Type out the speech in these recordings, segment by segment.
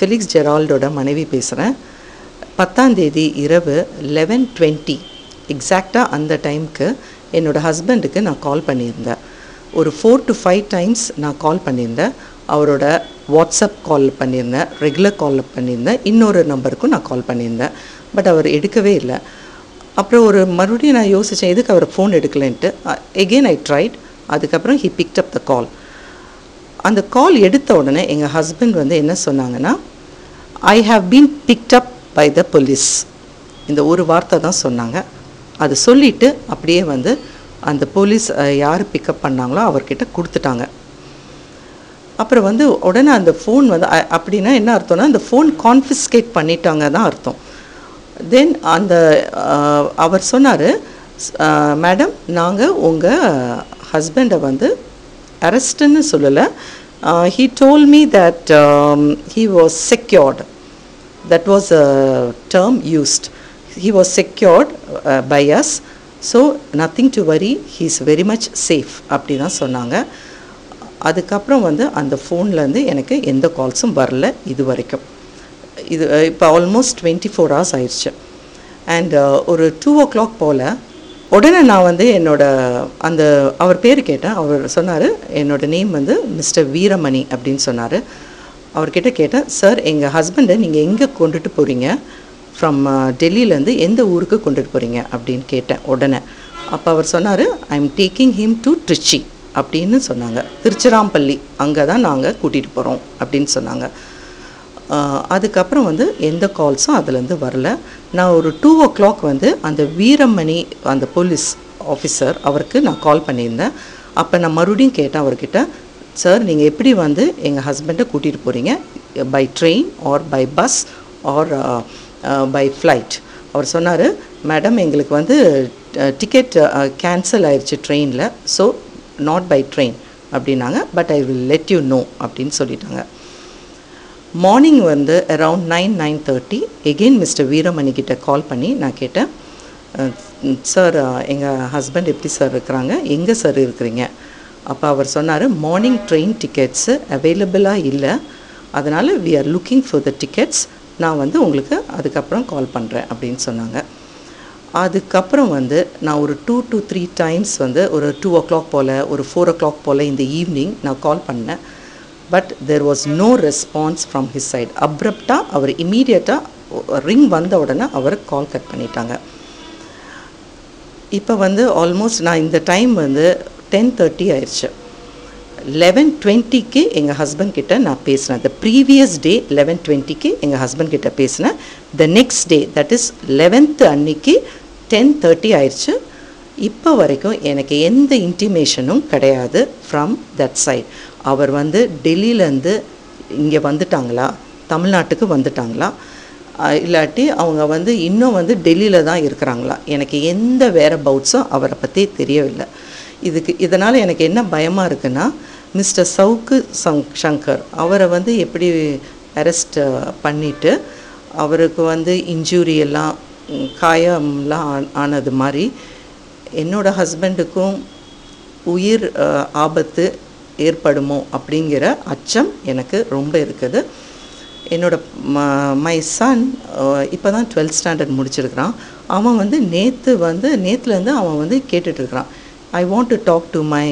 Felix ஜெரால்டோட மனைவி பேசுகிறேன் பத்தாம் தேதி இரவு லெவன் டுவெண்ட்டி எக்ஸாக்டாக அந்த டைம்க்கு என்னோடய ஹஸ்பண்டுக்கு நான் கால் பண்ணியிருந்தேன் ஒரு ஃபோர் டு ஃபைவ் டைம்ஸ் நான் கால் பண்ணியிருந்தேன் அவரோட வாட்ஸ்அப் கால் பண்ணியிருந்தேன் ரெகுலர் கால் பண்ணியிருந்தேன் இன்னொரு நம்பருக்கும் நான் கால் பண்ணியிருந்தேன் பட் அவர் எடுக்கவே இல்லை அப்புறம் ஒரு மறுபடியும் நான் யோசித்தேன் எதுக்கு அவர் ஃபோன் எடுக்கலைன்ட்டு எகெயின் ஐ ட்ரைட் அதுக்கப்புறம் he picked up the call அந்த கால் எடுத்த உடனே எங்கள் ஹஸ்பண்ட் வந்து என்ன சொன்னாங்கன்னா I have been picked up by the police இந்த ஒரு வார்த்தை தான் சொன்னாங்க அது சொல்லிவிட்டு அப்படியே வந்து அந்த போலீஸ் யார் பிக்கப் பண்ணாங்களோ அவர்கிட்ட கொடுத்துட்டாங்க அப்புறம் வந்து உடனே அந்த ஃபோன் வந்து அ- அப்படின்னா என்ன அர்த்தம்னா அந்த ஃபோன் கான்ஃபிஸ்கேட் பண்ணிட்டாங்க தான் அர்த்தம் தென் அந்த அஹ், அவர் சொன்னார் மேடம் நாங்கள் உங்கள் ஹஸ்பண்டை வந்து அரெஸ்ட்டுன்னு சொல்லலை he told me that he was secured that was a term used. He was secured uh, by us, so nothing to worry, he is very much safe அப்படி தான் சொன்னாங்க அதுக்கப்புறம் வந்து அந்த ஃபோன்லேருந்து எனக்கு எந்த கால்ஸும் வரல இது வரைக்கும் இது அஹ், இப்போ ஆல்மோஸ்ட் டுவெண்ட்டி ஃபோர் ஹவர்ஸ் ஆயிடுச்சு அண்ட் ஒரு டூ ஓ கிளாக் போல் உடனே நான் வந்து என்னோட அந்த அவர் பேர் கேட்டேன் அவர் சொன்னார் என்னோட நேம் வந்து மிஸ்டர் வீரமணி அப்படின்னு சொன்னார் அவர்கிட்ட கேட்டேன் சார் எங்கள் ஹஸ்பண்டை நீங்கள் எங்கே கொண்டுட்டு போகிறீங்க ஃப்ரம் டெல்லியிலேருந்து எந்த ஊருக்கு கொண்டுட்டு போகிறீங்க அப்படின்னு கேட்டேன் உடனே அப்போ அவர் சொன்னார் I am taking him to Trichy அப்படின்னு சொன்னாங்க திருச்சிராம்பள்ளி அங்கே தான் நாங்கள் கூட்டிகிட்டு போகிறோம் அப்படின்னு சொன்னாங்க ஆஹ் அதுக்கப்புறம் வந்து எந்த கால்ஸும் அதுலேருந்து வரல நான் ஒரு டூ ஓ கிளாக் வந்து அந்த வீரமணி அந்த போலீஸ் ஆஃபீஸர் அவருக்கு நான் கால் பண்ணியிருந்தேன் அப்போ நான் மறுபடியும் கேட்டேன் அவர்கிட்ட சார் நீங்கள் எப்படி வந்து எங்கள் ஹஸ்பண்டை கூட்டிகிட்டு போகிறீங்க by train or by bus or by flight அவர் சொன்னார் மேடம் எங்களுக்கு வந்து டிக்கெட் கேன்சல் ஆயிடுச்சு ட்ரெயினில் ஸோ நாட் பை ட்ரெயின் அப்படின்னாங்க but I will let you know அப்படின்னு சொல்லிட்டாங்க மார்னிங் வந்து around nine nine thirty again mister Veeramani கிட்ட கால் பண்ணி நான் கேட்டேன் சார் எங்கள் ஹஸ்பண்ட் எப்படி சார் இருக்கிறாங்க எங்கே சார் இருக்கிறீங்க அப்போ அவர் சொன்னார் மார்னிங் ட்ரெயின் டிக்கெட்ஸு அவைலபிளாக இல்லை அதனால் we are looking for the tickets நான் வந்து உங்களுக்கு அதுக்கப்புறம் கால் பண்ணுறேன் அப்படின்னு சொன்னாங்க அதுக்கப்புறம் வந்து நான் ஒரு டூ to த்ரீ டைம்ஸ் வந்து ஒரு டூ ஓ கிளாக் போல் ஒரு ஃபோர் ஓ கிளாக் போல் இந்த ஈவினிங் நான் கால் பண்ணேன் but there was no response from his side அப்ரப்டாக அவர் இமீடியட்டாக ரிங் வந்த உடனே அவர் கால் கட் பண்ணிட்டாங்க இப்போ வந்து ஆல்மோஸ்ட் நான் இந்த டைம் வந்து டென் தேர்ட்டி ஆயிடுச்சு லெவன் டுவெண்ட்டிக்கு எங்கள் ஹஸ்பண்ட் கிட்ட நான் பேசினேன் த ப்ரீவியஸ் டே லெவன் டுவெண்ட்டிக்கு எங்கள் ஹஸ்பண்ட் கிட்ட பேசினேன் the next day that is eleventh அன்னைக்கு டென் தேர்ட்டி ஆயிடுச்சு இப்போ வரைக்கும் எனக்கு எந்த இன்டிமேஷனும் கிடையாது ஃப்ரம் தட் சைட் அவர் வந்து டெல்லியிலேருந்து இங்கே வந்துட்டாங்களா தமிழ்நாட்டுக்கு வந்துட்டாங்களா அஹ் இல்லாட்டி அவங்க வந்து இன்னும் வந்து டெல்லியில் தான் இருக்கிறாங்களா எனக்கு எந்த வேற பவுட்ஸும் அவரை பற்றி தெரியவில்லை இதுக்கு இதனால் எனக்கு என்ன பயமாக இருக்குன்னா மிஸ்டர் சவுக்கு சங் சங்கர் அவரை வந்து எப்படி அரெஸ்ட் பண்ணிவிட்டு அவருக்கு வந்து இன்ஜூரி எல்லாம் ம், காயம்லாம் ஆ- ஆனது மாதிரி என்னோட ஹஸ்பண்டுக்கும் உயிர் அஹ், ஆபத்து ஏற்படுமோ அப்படிங்கிற அச்சம் எனக்கு ரொம்ப இருக்குது என்னோட மை சன் இப்போ தான் டுவெல்த் ஸ்டாண்டர்ட் முடிச்சிருக்கிறான் அவன் வந்து நேற்று வந்து நேற்றுலேருந்து அவன் வந்து கேட்டுட்ருக்கிறான் I want to talk to my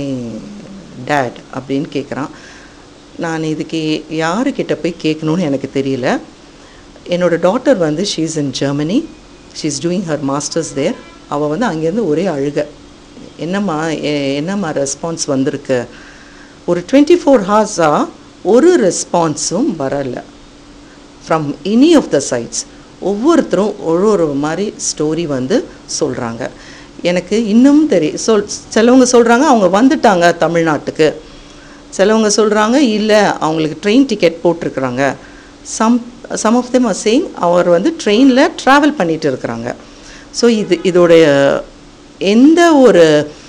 dad அப்படின்னு கேட்குறான் நான் இதுக்கு யாருக்கிட்ட போய் கேட்கணும்னு எனக்கு தெரியல என்னோட டாட்டர் வந்து she is in Germany she is doing her masters there அவள் வந்து அங்கேருந்து ஒரே அழுக என்னம்மா எ- என்னம்மா ரெஸ்பான்ஸ் வந்திருக்கு ஒரு டுவெண்ட்டி ஃபோர் ஹார்ஸாக ஒரு ரெஸ்பான்ஸும் வரலை from any of the sides ஒவ்வொருத்தரும் ஒரு ஒரு மாதிரி ஸ்டோரி வந்து சொல்கிறாங்க எனக்கு இன்னும் தெரியும் சொல் சிலவங்க சொல்கிறாங்க அவங்க வந்துட்டாங்க தமிழ்நாட்டுக்கு சிலவங்க சொல்கிறாங்க இல்லை அவங்களுக்கு ட்ரெயின் டிக்கெட் போட்டிருக்கிறாங்க some some of them are saying அவர் வந்து ட்ரெயினில் ட்ராவல் பண்ணிட்டு இருக்கிறாங்க ஸோ இது இதோடைய எந்த ஒரு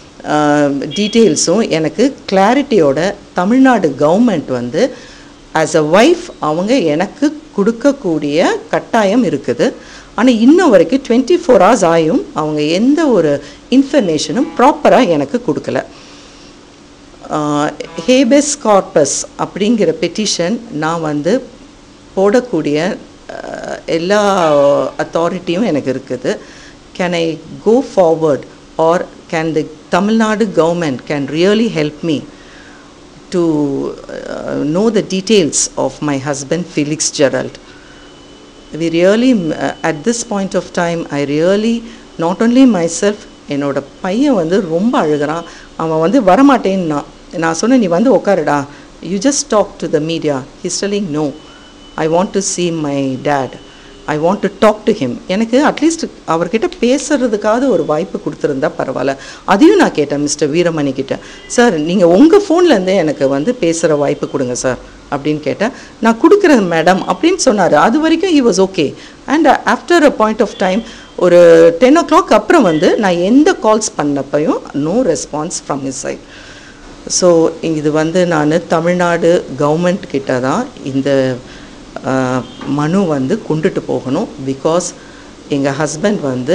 டீட்டெயில்ஸும் எனக்கு கிளாரிட்டியோட தமிழ்நாடு கவர்மெண்ட் வந்து ஆஸ் அ ஒய்ஃப் அவங்க எனக்கு கொடுக்கக்கூடிய கட்டாயம் இருக்குது ஆனால் இன்னும் வரைக்கும் டுவெண்ட்டி ஃபோர் ஹவர்ஸ் ஆயும் அவங்க எந்த ஒரு இன்ஃபர்மேஷனும் ப்ராப்பராக எனக்கு கொடுக்கல ஹேபெஸ் கார்பஸ் அப்படிங்கிற பெட்டிஷன் நான் வந்து போடக்கூடிய அஹ், எல்லா அத்தாரிட்டியும் எனக்கு இருக்குது can I go forward or can the Tamil Nadu government can really help me to uh, know the details of my husband Felix Gerald. We really, uh, at this point of time, I really, not only myself, என்னோட பையன் வந்து ரொம்ப அழுகிறான் அவன் வந்து வரமாட்டேன்னா நான் சொன்னேன் நீ வந்து உட்காருடா you just talk to the media he's telling no I want to see my dad I want to talk to him எனக்கு அட்லீஸ்ட் அவர்கிட்ட பேசுறதுக்காவது ஒரு வாய்ப்பு கொடுத்துருந்தா பரவாயில்ல அதையும் நான் கேட்டேன் மிஸ்டர் வீரமணி கிட்ட சார் நீங்கள் உங்கள் ஃபோன்லேருந்தே எனக்கு வந்து பேசுகிற வாய்ப்பு கொடுங்க சார் அப்படின்னு கேட்டேன் நான் கொடுக்குறேன் மேடம் அப்படின்னு சொன்னார் அது வரைக்கும் he was okay and after a point of time ஒரு டென் ஓ கிளாக் அப்புறம் வந்து நான் எந்த கால்ஸ் பண்ணப்பையும் no response from his side so இது வந்து நான் தமிழ்நாடு கவர்மெண்ட் கிட்ட தான் இந்த அஹ், மனு வந்து கொண்டுட்டு போகணும் பிகாஸ் எங்கள் ஹஸ்பண்ட் வந்து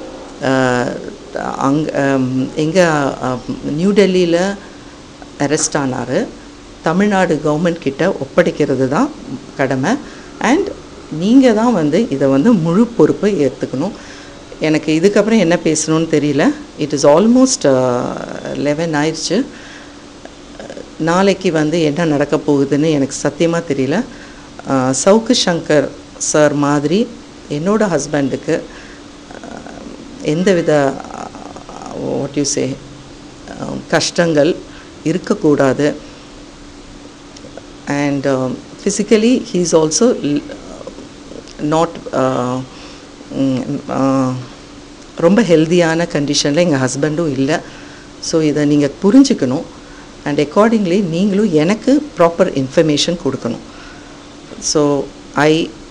அங்கே எங்கே நியூ டெல்லியில் அரெஸ்ட் ஆனார் தமிழ்நாடு கவர்மெண்ட் கிட்ட ஒப்படைக்கிறது தான் கடமை அண்ட் நீங்கள் தான் வந்து இதை வந்து முழு பொறுப்பை ஏற்றுக்கணும் எனக்கு இதுக்கப்புறம் என்ன பேசணும்னு தெரியல இட் இஸ் ஆல்மோஸ்ட் லெவன் ஆயிடுச்சு நாளைக்கு வந்து என்ன நடக்க போகுதுன்னு எனக்கு சத்தியமாக தெரியல அஹ், சவுக்கு சங்கர் சார் மாதிரி என்னோட ஹஸ்பண்டுக்கு எந்தவித வாட் யூ சே கஷ்டங்கள் இருக்கக்கூடாது and physically he is also not ரொம்ப ஹெல்தியான கண்டிஷனில் எங்கள் ஹஸ்பண்டும் இல்லை ஸோ இதை நீங்கள் புரிஞ்சுக்கணும் அண்ட் அக்கார்டிங்லி நீங்களும் எனக்கு ப்ராப்பர் இன்ஃபர்மேஷன் கொடுக்கணும் ஸோ ஐ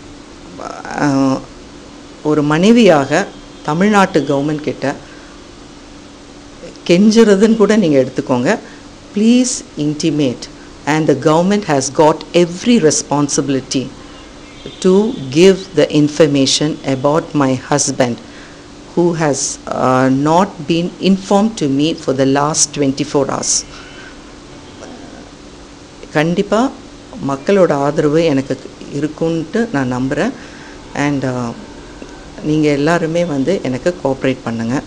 ஒரு மனைவியாக தமிழ்நாட்டு கவர்மெண்ட் கிட்ட கெஞ்சுறதுன்னு கூட நீங்கள் எடுத்துக்கோங்க please intimate and the government has got every responsibility to give the information about my husband who has uh, not been informed to me for the last 24 hours. கண்டிப்பாக மக்களோட ஆதரவு எனக்கு இருக்குன்ட்டு நான் நம்புகிறேன் அண்ட் நீங்கள் எல்லாருமே வந்து எனக்கு கோஆப்ரேட் பண்ணுங்கள்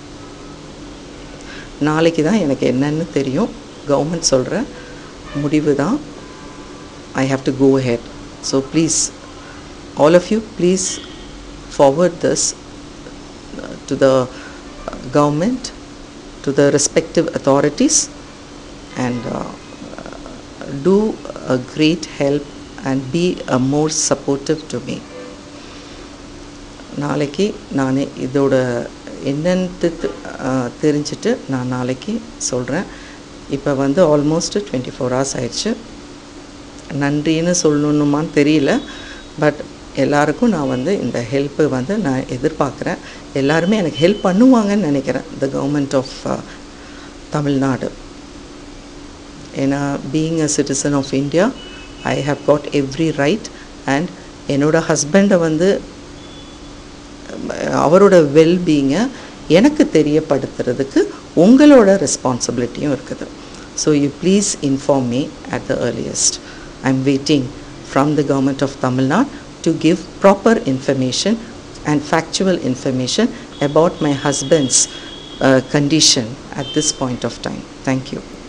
நாளைக்கு தான் எனக்கு என்னன்னு தெரியும் கவர்மெண்ட் சொல்கிற முடிவு தான் I have to go head so please all of you please forward this to the uh, government, to the respective authorities, and uh, do a great help and be uh, more supportive to me. நாளைக்கு நான் இதோட என்னன்ட்டு அஹ், தெரிஞ்சுட்டு நான் நாளைக்கு சொல்கிறேன் இப்போ வந்து ஆல்மோஸ்ட் டுவெண்ட்டி ஃபோர் ஹவர்ஸ் ஆயிடுச்சு நன்றின்னு சொல்லணுமான்னு தெரியல பட் எல்லாருக்கும் நான் வந்து இந்த ஹெல்ப்பு வந்து நான் எதிர்பார்க்குறேன் எல்லாருமே எனக்கு ஹெல்ப் பண்ணுவாங்கன்னு நினைக்கிறேன் த கவர்மெண்ட் ஆஃப் தமிழ்நாடு ஏன்னா being a citizen of India I have got every right and என்னோட ஹஸ்பண்டை வந்து அவரோட வெல்பீயிங்கை எனக்கு தெரியப்படுத்துறதுக்கு உங்களோட ரெஸ்பான்சிபிலிட்டியும் இருக்குது so you please inform me at the earliest I am waiting from the government of Tamil Nadu to give proper information and factual information about my husband's uh, condition at this point of time. Thank you.